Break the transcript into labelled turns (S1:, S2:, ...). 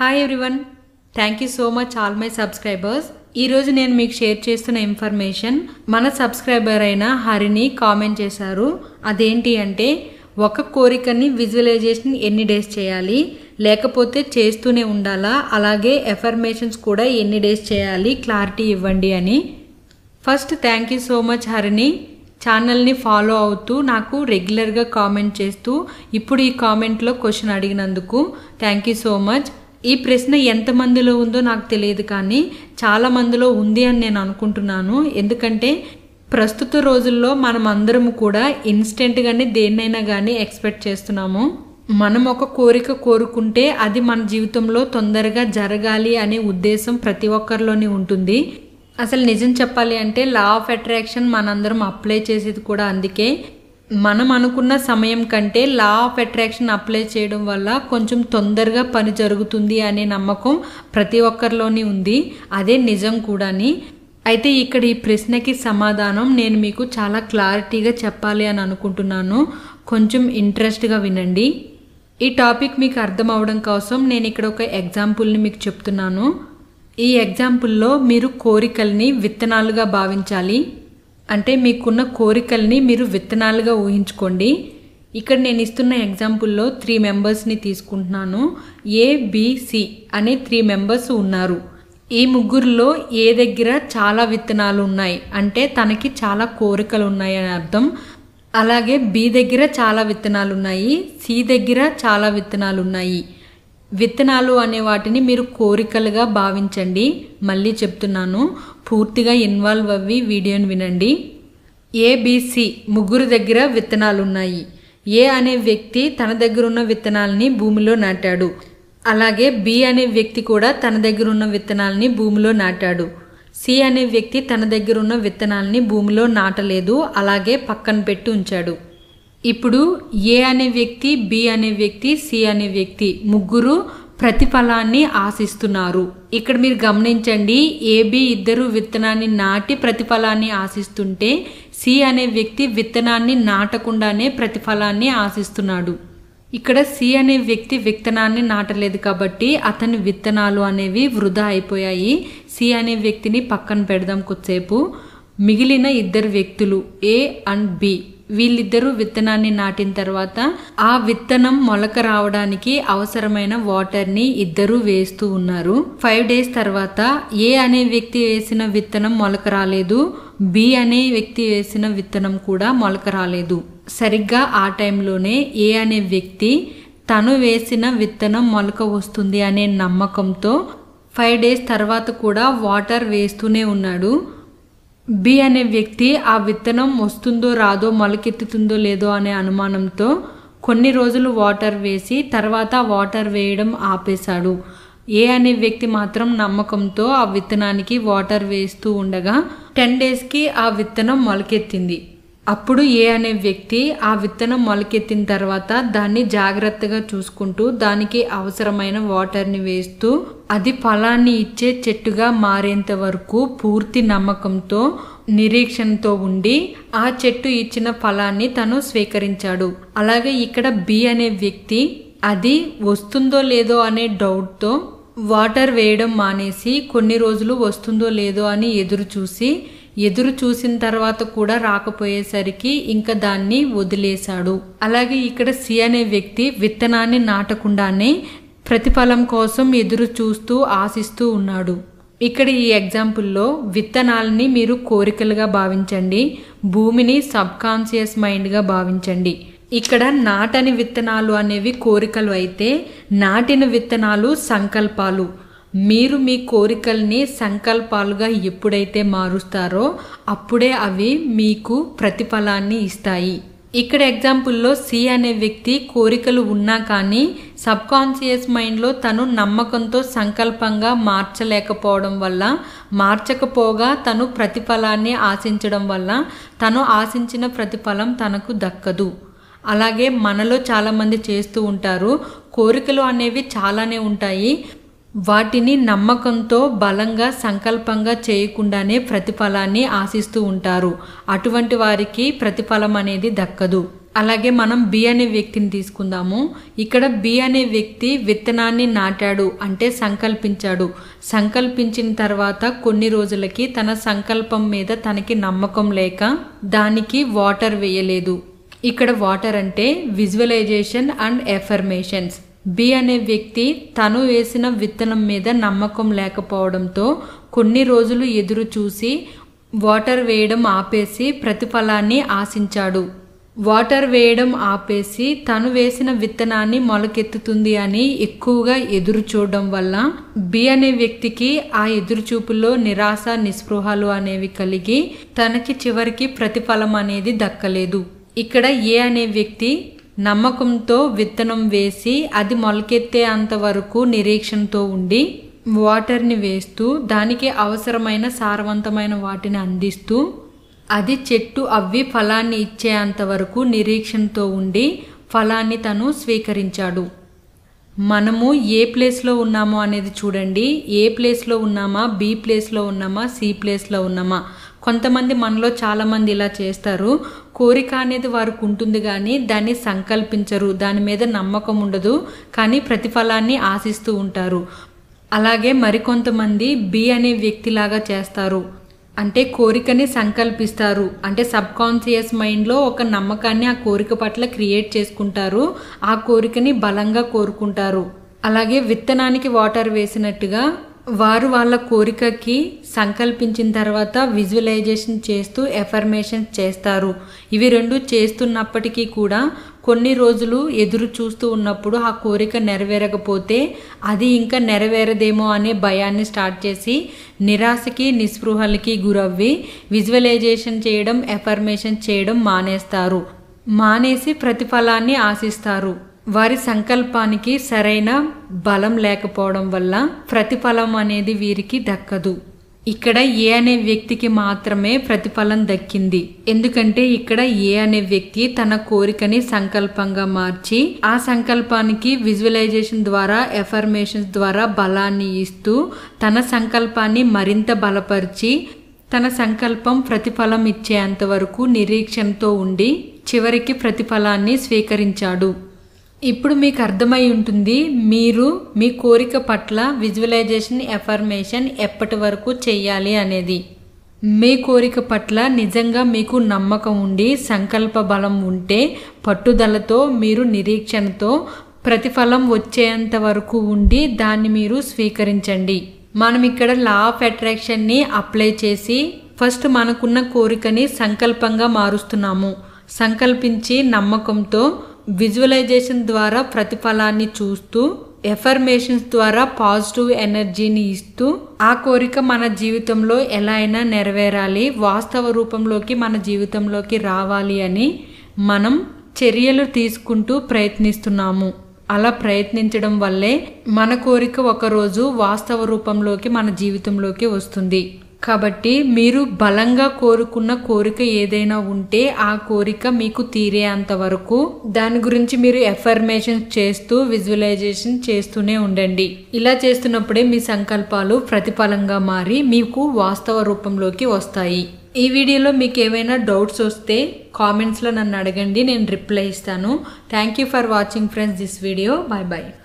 S1: hi everyone thank you so much all my subscribers ఈరోజు నేను మీకు షేర్ చేస్తున్న ఇన్ఫర్మేషన్ మన సబ్స్క్రైబర్ అయిన హరిని కామెంట్ చేశారు అదేంటి అంటే ఒక కోరికని విజువలైజేషన్ ఎన్ని డేస్ చేయాలి లేకపోతే చేస్తూనే ఉండాలా అలాగే ఎఫర్మేషన్స్ కూడా ఎన్ని డేస్ చేయాలి క్లారిటీ ఇవ్వండి అని first thank you so much Harini ఛానల్ని ఫాలో అవుతూ నాకు రెగ్యులర్గా కామెంట్ చేస్తూ ఇప్పుడు ఈ కామెంట్లో క్వశ్చన్ అడిగినందుకు థ్యాంక్ యూ సో మచ్ ఈ ప్రశ్న ఎంతమందిలో ఉందో నాకు తెలియదు కానీ చాలా మందిలో ఉంది అని నేను అనుకుంటున్నాను ఎందుకంటే ప్రస్తుత రోజుల్లో మనం అందరం కూడా ఇన్స్టెంట్గానే దేన్నైనా కానీ ఎక్స్పెక్ట్ చేస్తున్నాము మనం ఒక కోరిక కోరుకుంటే అది మన జీవితంలో తొందరగా జరగాలి అనే ఉద్దేశం ప్రతి ఒక్కరిలోని ఉంటుంది అసలు నిజం చెప్పాలి అంటే లా ఆఫ్ అట్రాక్షన్ మనందరం అప్లై చేసేది కూడా అందుకే మనం అనుకున్న సమయం కంటే లా ఆఫ్ అట్రాక్షన్ అప్లై చేయడం వల్ల కొంచెం తొందరగా పని జరుగుతుంది అనే నమ్మకం ప్రతి ఒక్కరిలోని ఉంది అదే నిజం కూడాని అయితే ఇక్కడ ఈ ప్రశ్నకి సమాధానం నేను మీకు చాలా క్లారిటీగా చెప్పాలి అని అనుకుంటున్నాను కొంచెం ఇంట్రెస్ట్గా వినండి ఈ టాపిక్ మీకు అర్థం అవడం కోసం నేను ఇక్కడ ఒక ఎగ్జాంపుల్ని మీకు చెప్తున్నాను ఈ ఎగ్జాంపుల్లో మీరు కోరికల్ని విత్తనాలుగా భావించాలి అంటే మీకున్న కోరికల్ని మీరు విత్తనాలుగా ఊహించుకోండి ఇక్కడ నేను ఇస్తున్న ఎగ్జాంపుల్లో త్రీ మెంబర్స్ని తీసుకుంటున్నాను ఏబిసి అనే త్రీ మెంబర్స్ ఉన్నారు ఈ ముగ్గురులో ఏ దగ్గర చాలా విత్తనాలు ఉన్నాయి అంటే తనకి చాలా కోరికలు ఉన్నాయి అని అర్థం అలాగే బి దగ్గర చాలా విత్తనాలు ఉన్నాయి సి దగ్గర చాలా విత్తనాలు ఉన్నాయి విత్తనాలు అనే వాటిని మీరు కోరికలుగా భావించండి మళ్ళీ చెప్తున్నాను పూర్తిగా ఇన్వాల్వ్ అవ్వి వీడియోని వినండి ఏబిసి ముగ్గురు దగ్గర విత్తనాలు ఉన్నాయి ఏ అనే వ్యక్తి తన దగ్గర ఉన్న విత్తనాలని భూమిలో నాటాడు అలాగే బి అనే వ్యక్తి కూడా తన దగ్గర ఉన్న విత్తనాలని భూమిలో నాటాడు సి అనే వ్యక్తి తన దగ్గర ఉన్న విత్తనాలని భూమిలో నాటలేదు అలాగే పక్కన పెట్టి ఉంచాడు ఇప్పుడు ఏ అనే వ్యక్తి బి అనే వ్యక్తి సి అనే వ్యక్తి ముగ్గురు ప్రతిఫలాన్ని ఆశిస్తున్నారు ఇక్కడ మీరు గమనించండి ఏబి ఇద్దరు విత్తనాన్ని నాటి ప్రతిఫలాన్ని ఆశిస్తుంటే సి అనే వ్యక్తి విత్తనాన్ని నాటకుండానే ప్రతిఫలాన్ని ఆశిస్తున్నాడు ఇక్కడ సి అనే వ్యక్తి విత్తనాన్ని నాటలేదు కాబట్టి అతని విత్తనాలు అనేవి వృధా అయిపోయాయి సి అనే వ్యక్తిని పక్కన పెడదాం కొద్దిసేపు మిగిలిన ఇద్దరు వ్యక్తులు ఏ అండ్ బి వీళ్ళిద్దరూ విత్తనాన్ని నాటిన తర్వాత ఆ విత్తనం మొలక రావడానికి అవసరమైన వాటర్ని ఇద్దరు వేస్తూ ఉన్నారు ఫైవ్ డేస్ తర్వాత ఏ అనే వ్యక్తి వేసిన విత్తనం మొలక రాలేదు బి అనే వ్యక్తి వేసిన విత్తనం కూడా మొలక రాలేదు సరిగ్గా ఆ టైంలోనే ఏ అనే వ్యక్తి తను వేసిన విత్తనం మొలక వస్తుంది అనే నమ్మకంతో ఫైవ్ డేస్ తర్వాత కూడా వాటర్ వేస్తూనే ఉన్నాడు బి అనే వ్యక్తి ఆ విత్తనం వస్తుందో రాదో మొలకెత్తుతుందో లేదో అనే అనుమానంతో కొన్ని రోజులు వాటర్ వేసి తర్వాత వాటర్ వేయడం ఆపేశాడు ఏ అనే వ్యక్తి మాత్రం నమ్మకంతో ఆ విత్తనానికి వాటర్ వేస్తూ ఉండగా టెన్ డేస్కి ఆ విత్తనం మొలకెత్తింది అప్పుడు ఏ అనే వ్యక్తి ఆ విత్తనం మొలకెత్తిన తర్వాత దాన్ని జాగ్రత్తగా చూసుకుంటూ దానికి అవసరమైన వాటర్ని వేస్తూ అది ఫలాన్ని ఇచ్చే చెట్టుగా మారేంత వరకు పూర్తి నమ్మకంతో నిరీక్షణతో ఉండి ఆ చెట్టు ఇచ్చిన ఫలాన్ని తను స్వీకరించాడు అలాగే ఇక్కడ బి అనే వ్యక్తి అది వస్తుందో లేదో అనే డౌట్తో వాటర్ వేయడం మానేసి కొన్ని రోజులు వస్తుందో లేదో అని ఎదురు చూసి ఎదురు చూసిన తర్వాత కూడా రాకపోయేసరికి ఇంకా దాన్ని వదిలేశాడు అలాగే ఇక్కడ సి అనే వ్యక్తి విత్తనాన్ని నాటకుండానే ప్రతిఫలం కోసం ఎదురు చూస్తూ ఆశిస్తూ ఉన్నాడు ఇక్కడ ఈ ఎగ్జాంపుల్లో విత్తనాలని మీరు కోరికలుగా భావించండి భూమిని సబ్ కాన్షియస్ మైండ్గా భావించండి ఇక్కడ నాటని విత్తనాలు అనేవి కోరికలు అయితే నాటిన విత్తనాలు సంకల్పాలు మీరు మీ కోరికల్ని సంకల్పాలుగా ఎప్పుడైతే మారుస్తారో అప్పుడే అవి మీకు ప్రతిఫలాన్ని ఇస్తాయి ఇక్కడ ఎగ్జాంపుల్లో సి అనే వ్యక్తి కోరికలు ఉన్నా కానీ సబ్ కాన్షియస్ మైండ్లో తను నమ్మకంతో సంకల్పంగా మార్చలేకపోవడం వల్ల మార్చకపోగా తను ప్రతిఫలాన్ని ఆశించడం వల్ల తను ఆశించిన ప్రతిఫలం తనకు దక్కదు అలాగే మనలో చాలామంది చేస్తూ ఉంటారు కోరికలు అనేవి చాలానే ఉంటాయి వాటిని నమ్మకంతో బలంగా సంకల్పంగా చేయకుండానే ప్రతిఫలాన్ని ఆశిస్తూ ఉంటారు అటువంటి వారికి ప్రతిఫలం అనేది దక్కదు అలాగే మనం బి అనే వ్యక్తిని తీసుకుందాము ఇక్కడ బి అనే వ్యక్తి విత్తనాన్ని నాటాడు అంటే సంకల్పించాడు సంకల్పించిన తర్వాత కొన్ని రోజులకి తన సంకల్పం మీద తనకి నమ్మకం లేక దానికి వాటర్ వేయలేదు ఇక్కడ వాటర్ అంటే విజువలైజేషన్ అండ్ ఎఫర్మేషన్స్ బి అనే వ్యక్తి తను వేసిన విత్తనం మీద నమ్మకం లేకపోవడంతో కొన్ని రోజులు ఎదురు చూసి వాటర్ వేయడం ఆపేసి ప్రతిఫలాన్ని ఆశించాడు వాటర్ వేయడం ఆపేసి తను వేసిన విత్తనాన్ని మొలకెత్తుతుంది అని ఎక్కువగా ఎదురు చూడడం వల్ల బి అనే వ్యక్తికి ఆ ఎదురుచూపుల్లో నిరాశ నిస్పృహలు అనేవి కలిగి తనకి చివరికి ప్రతిఫలం అనేది దక్కలేదు ఇక్కడ ఏ అనే వ్యక్తి నమ్మకంతో విత్తనం వేసి అది మొలకెత్తే అంతవరకు నిరీక్షణతో ఉండి వాటర్ని వేస్తూ దానికి అవసరమైన సారవంతమైన వాటిని అందిస్తూ అది చెట్టు అవ్వి ఫలాన్ని ఇచ్చేంత వరకు నిరీక్షణతో ఉండి ఫలాన్ని తను స్వీకరించాడు మనము ఏ ప్లేస్లో ఉన్నామో అనేది చూడండి ఏ ప్లేస్లో ఉన్నామా బి ప్లేస్లో ఉన్నామా సి ప్లేస్లో ఉన్నామా కొంతమంది మనలో చాలామంది ఇలా చేస్తారు కోరిక అనేది వారికి ఉంటుంది కానీ దాన్ని సంకల్పించరు దాని మీద నమ్మకం ఉండదు కానీ ప్రతిఫలాన్ని ఆశిస్తూ ఉంటారు అలాగే మరికొంతమంది బి అనే వ్యక్తిలాగా చేస్తారు అంటే కోరికని సంకల్పిస్తారు అంటే సబ్ కాన్షియస్ మైండ్లో ఒక నమ్మకాన్ని ఆ కోరిక పట్ల క్రియేట్ చేసుకుంటారు ఆ కోరికని బలంగా కోరుకుంటారు అలాగే విత్తనానికి వాటర్ వేసినట్టుగా వారు వాళ్ళ కోరికకి సంకల్పించిన తర్వాత విజువలైజేషన్ చేస్తూ ఎఫర్మేషన్ చేస్తారు ఇవి రెండు చేస్తున్నప్పటికీ కూడా కొన్ని రోజులు ఎదురు చూస్తూ ఉన్నప్పుడు ఆ కోరిక నెరవేరకపోతే అది ఇంకా నెరవేరదేమో అనే భయాన్ని స్టార్ట్ చేసి నిరాశకి నిస్పృహలకి గురవ్వి విజువలైజేషన్ చేయడం ఎఫర్మేషన్ చేయడం మానేస్తారు మానేసి ప్రతిఫలాన్ని ఆశిస్తారు వారి సంకల్పానికి సరైన బలం లేకపోవడం వల్ల ప్రతిఫలం అనేది వీరికి దక్కదు ఇక్కడ ఏ అనే వ్యక్తికి మాత్రమే ప్రతిఫలం దక్కింది ఎందుకంటే ఇక్కడ ఏ అనే వ్యక్తి తన కోరికని సంకల్పంగా మార్చి ఆ సంకల్పానికి విజువలైజేషన్ ద్వారా ఎఫర్మేషన్స్ ద్వారా బలాన్ని ఇస్తూ తన సంకల్పాన్ని మరింత బలపరిచి తన సంకల్పం ప్రతిఫలం ఇచ్చేంత వరకు నిరీక్షణతో ఉండి చివరికి ప్రతిఫలాన్ని స్వీకరించాడు ఇప్పుడు మీకు అర్థమై ఉంటుంది మీరు మీ కోరిక పట్ల విజువలైజేషన్ ఎఫర్మేషన్ ఎప్పటి వరకు చెయ్యాలి అనేది మీ కోరిక పట్ల నిజంగా మీకు నమ్మకం ఉండి సంకల్ప బలం ఉంటే పట్టుదలతో మీరు నిరీక్షణతో ప్రతిఫలం వచ్చేంత వరకు ఉండి దాన్ని మీరు స్వీకరించండి మనం ఇక్కడ లా ఆఫ్ అట్రాక్షన్ని అప్లై చేసి ఫస్ట్ మనకున్న కోరికని సంకల్పంగా మారుస్తున్నాము సంకల్పించి నమ్మకంతో విజువలైజేషన్ ద్వారా ప్రతిఫలాన్ని చూస్తూ ఎఫర్మేషన్స్ ద్వారా పాజిటివ్ ఎనర్జీని ఇస్తూ ఆ కోరిక మన జీవితంలో ఎలా అయినా నెరవేరాలి వాస్తవ రూపంలోకి మన జీవితంలోకి రావాలి అని మనం చర్యలు తీసుకుంటూ ప్రయత్నిస్తున్నాము అలా ప్రయత్నించడం వల్లే మన కోరిక ఒకరోజు వాస్తవ రూపంలోకి మన జీవితంలోకి వస్తుంది కాబట్టి మీరు బలంగా కోరుకున్న కోరిక ఏదైనా ఉంటే ఆ కోరిక మీకు తీరేంత వరకు దాని గురించి మీరు ఎఫర్మేషన్ చేస్తూ విజువలైజేషన్ చేస్తూనే ఉండండి ఇలా చేస్తున్నప్పుడే మీ సంకల్పాలు ప్రతిఫలంగా మారి మీకు వాస్తవ రూపంలోకి వస్తాయి ఈ వీడియోలో మీకు ఏమైనా డౌట్స్ వస్తే కామెంట్స్లో నన్ను అడగండి నేను రిప్లై ఇస్తాను thank you for watching friends this video bye bye